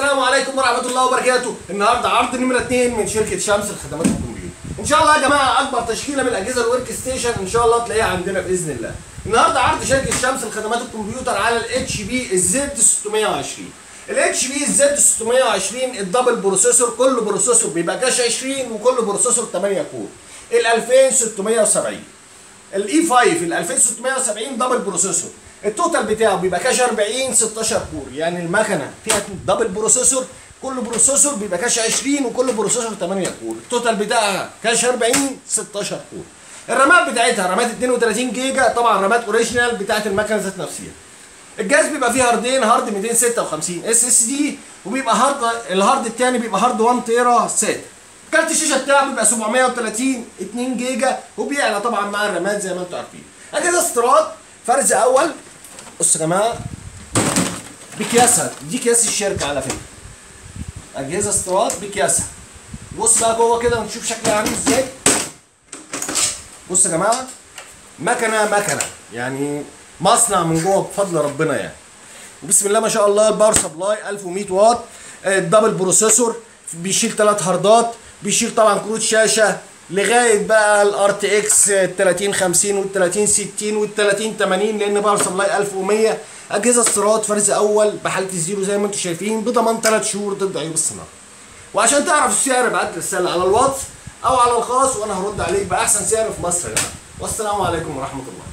السلام عليكم ورحمة الله وبركاته، النهارده عرض نمرة 2 من شركة شمس الخدمات الكمبيوتر. إن شاء الله يا جماعة أكبر تشكيلة من الأجهزة الورك ستيشن إن شاء الله تلاقيها عندنا بإذن الله. النهارده عرض شركة شمس الخدمات الكمبيوتر على الاتش بي الزد 620. الاتش بي الزد 620 الدبل بروسيسور كل بروسيسور بيبقى كاش 20 وكل بروسيسور 8 كور. ال 2670. الاي 5 ال 2670 دبل بروسيسور التوتال بتاعه بيبقى كاش 40 16 كور يعني المكنه فيها دبل بروسيسور كل بروسيسور بيبقى كاش 20 وكل بروسيسور 8 كور التوتال بتاعها كاش 40 16 كور الرامات بتاعتها رامات 32 جيجا طبعا رامات اوريجينال بتاعت المكنه ذات نفسها الجهاز بيبقى فيه هاردين هارد 256 اس اس دي وبيبقى هارد الهارد الثاني بيبقى هارد 1 تيرا سات كارت الشاشه بتاعه بيبقى 730 2 جيجا وبيعلى طبعا مع الرامات زي ما انتم عارفين اجهزه استيراد فرز اول بصوا يا جماعه بكياسها دي كياس الشركه على فكره اجهزه استيراد بكياسها بص بقى جوه كده ونشوف شكلها عامل ازاي بص يا جماعه مكنه مكنه يعني مصنع من جوه بفضل ربنا يعني وبسم الله ما شاء الله الباور سبلاي 1100 واط الدبل بروسيسور بيشيل ثلاث هاردات بيشيل طبعا كروت شاشه لغايه بقى الار تي اكس 3050 وال 3060 وال 3080 لان باور سبلاي 1100 اجهزه استيراد فرز اول بحاله الزيرو زي ما انتم شايفين بضمان 3 شهور ضد عيوب الصناعه وعشان تعرف السعر ابعت لي رساله على الواتس او على الخاص وانا هرد عليك باحسن سعر في مصر يا جماعه والسلام عليكم ورحمه الله